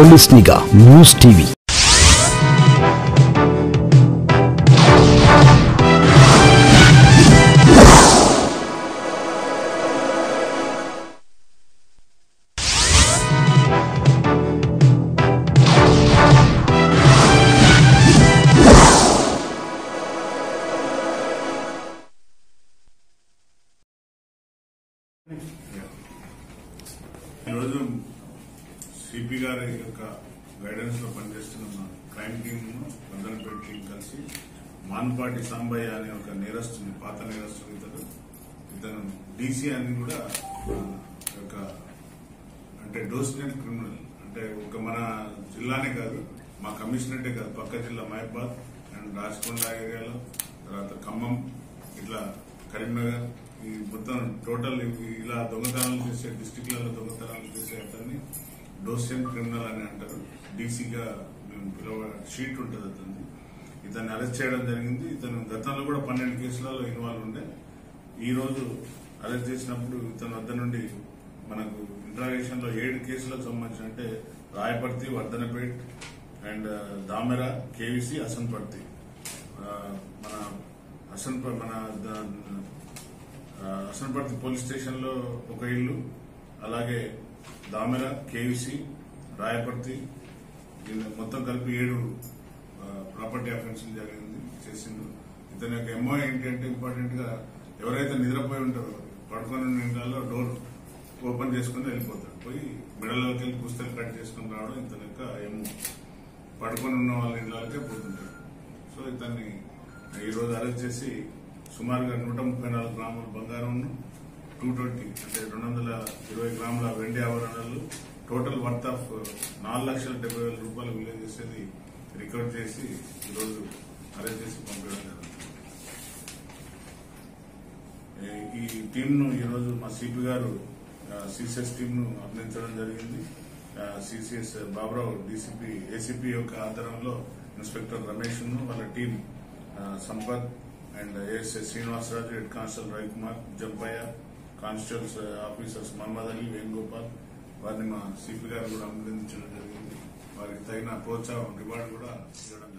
police నిఘా news TV ఈరోజు CP గారి యొక్క గైడెన్స్ లో పనిచేస్తున్న మా క్రైమ్ టీమ్ వందనపేట టీం కలిసి మాన్పాటి సాంబయ్య అనే ఒక నేరస్తుని పాత నేరస్తుని ఇతను ఇతను డీసీ అని కూడా ఆ, ఒక అంటే డోస్టెంట్ క్రిమినల్ అంటే ఒక మన జిల్లానే కాదు మా కమిషనరేటే కాదు పక్క జిల్లా మహబాద్ అండ్ రాచకొండ ఏరియాలో తర్వాత ఖమ్మం ఇట్లా కరీంనగర్ ఈ మొత్తం టోటల్ ఇవి ఇలా దొంగతనాలు చేసే డిస్టిక్లలో దొంగతనాలు చేసే అతన్ని డోస్టెంట్ క్రిమినల్ అని అంటారు డీసీగా మేము పిలవ షీట్ ఉంటుంది అతన్ని ఇతన్ని అరెస్ట్ చేయడం జరిగింది ఇతను గతంలో కూడా పన్నెండు కేసులలో ఇన్వాల్వ్ ఉండే ఈ రోజు అరెస్ట్ చేసినప్పుడు ఇతని వద్ద నుండి మనకు ఇంట్రాగేషన్ లో ఏడు కేసులకు సంబంధించిన అంటే రాయపర్తి వర్ధనపేట్ అండ్ దామెర కేవీసీ అసన్పర్తి ఆ, మన అసన్ మన ద- ఆ, అసన్పర్తి పోలీస్ స్టేషన్ లో ఒక ఇల్లు అలాగే దామెర కేవీసీ రాయపర్తి దీన్ని మొత్తం కలిపి ఏడు ప్రాపర్టీ అఫెన్స్ జరిగింది చేసిండు ఇతని యొక్క ఎంఓ ఏంటంటే ఇంపార్టెంట్ గా ఎవరైతే నిద్రపోయి ఉంటారో పడుకొని ఉన్న ఇంట్లో డోర్ ఓపెన్ చేసుకుని వెళ్ళిపోతాడు పోయి మిడల్లోకి వెళ్ళి పుస్తకం కట్ చేసుకుని రావడం ఇతని యొక్క ఎంఓ పడుకొని ఉన్న వాళ్ళ ఇంట్లోకే పోతుంటాడు సో ఇతన్ని ఈ రోజు అరెస్ట్ చేసి సుమారుగా నూట ముప్పై నాలుగు గ్రాముల బంగారం టూ ట్వంటీ అంటే రెండు వందల ఇరవై గ్రాముల వెండి ఆభరణాలు టోటల్ వర్త్ ఆఫ్ నాలుగు లక్షల డెబ్బై వేల రూపాయలు విలువ చేసేది రికార్డ్ చేసి ఈరోజు అరెస్ట్ చేసి పంపించడం జరిగింది ఏ- ఈ టీంను ఈరోజు మా సిపి గారు సిసిఎస్ టీంను అభినందించడం జరిగింది సిసిఎస్ బాబురావు డీసీపీ ఏసీపీ యొక్క ఆధ్వర్యంలో ఇన్స్పెక్టర్ రమేష్ ను వాళ్ళ టీం ఆ, సంపత్ అండ్ ఏఎస్ఎస్ Srinivasaraju head constable Ravikumar Jabbaiah constables officers Mohammed Ali Venugopal వారిని మా సిపి గారు కూడా అభినందించడం జరిగింది వారికి తగిన ప్రోత్సాహం రివార్డు కూడా ఇవ్వడం